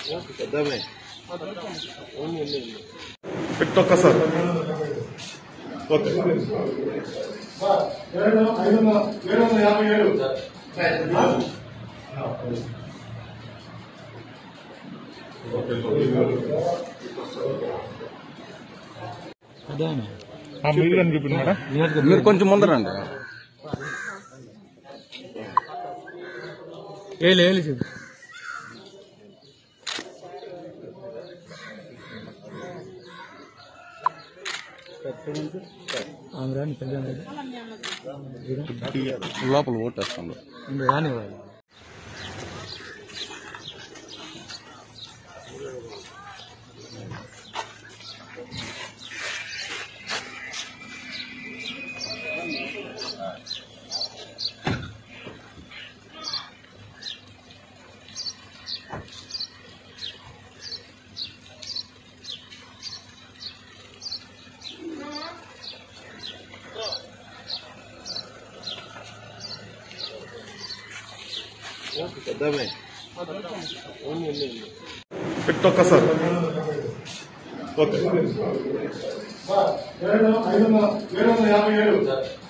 పెట్టు ఒక్కసారి ఓకే ఏడు ఐదు వందల ఏడు వందల యాభై ఏడు ఆ మీరు అని చూపిండి మేడం మీరు కొంచెం ముందరండి ఏళ్ళు ఏళ్ళు చెప్పు ఆమె రాని పెద్ద లోపల ఓటేస్తుంది రాని వాళ్ళు పెట్టు ఒక్కసారి ఓకే ఏడు ఐదు వందల ఏడు వందల యాభై ఏడు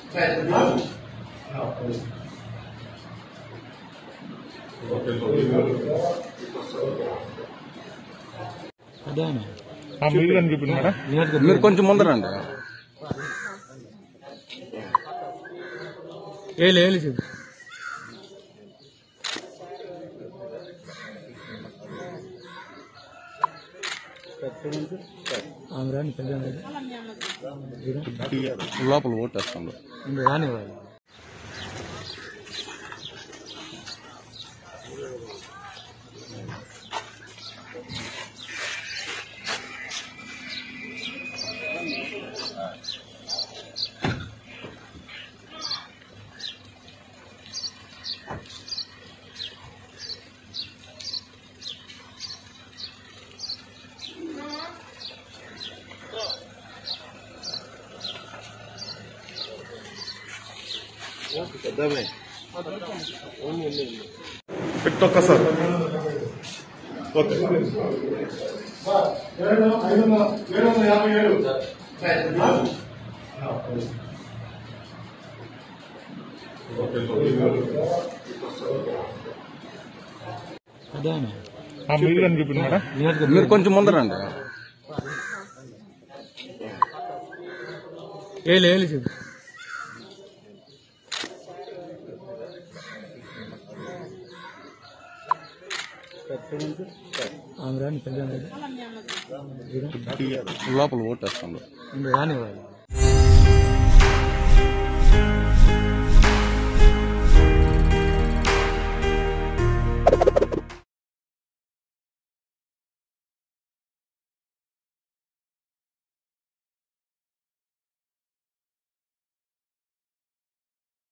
అదేనా ఆ మీరు అని చూపిండి మేడం మీరు కొంచెం ముందరండి ఏళ్ళు ఏళ్ళు చెప్పు ఆమె రాని పెద్ద లోపల ఓటేస్తుంది రాని వాళ్ళు పెట్టు ఒక్కసారి ఓకే ఏడు ఐదు వందల ఏడు వందల యాభై ఏడు అదేనా ఆ మీరు అని చూపిండి మేడం మీరు కొంచెం ముందరండి ఏళ్ళు ఏళ్ళు చెప్పు ఆమె రాని పెద్ద లోపల ఓటేస్తుంది రాని వాళ్ళు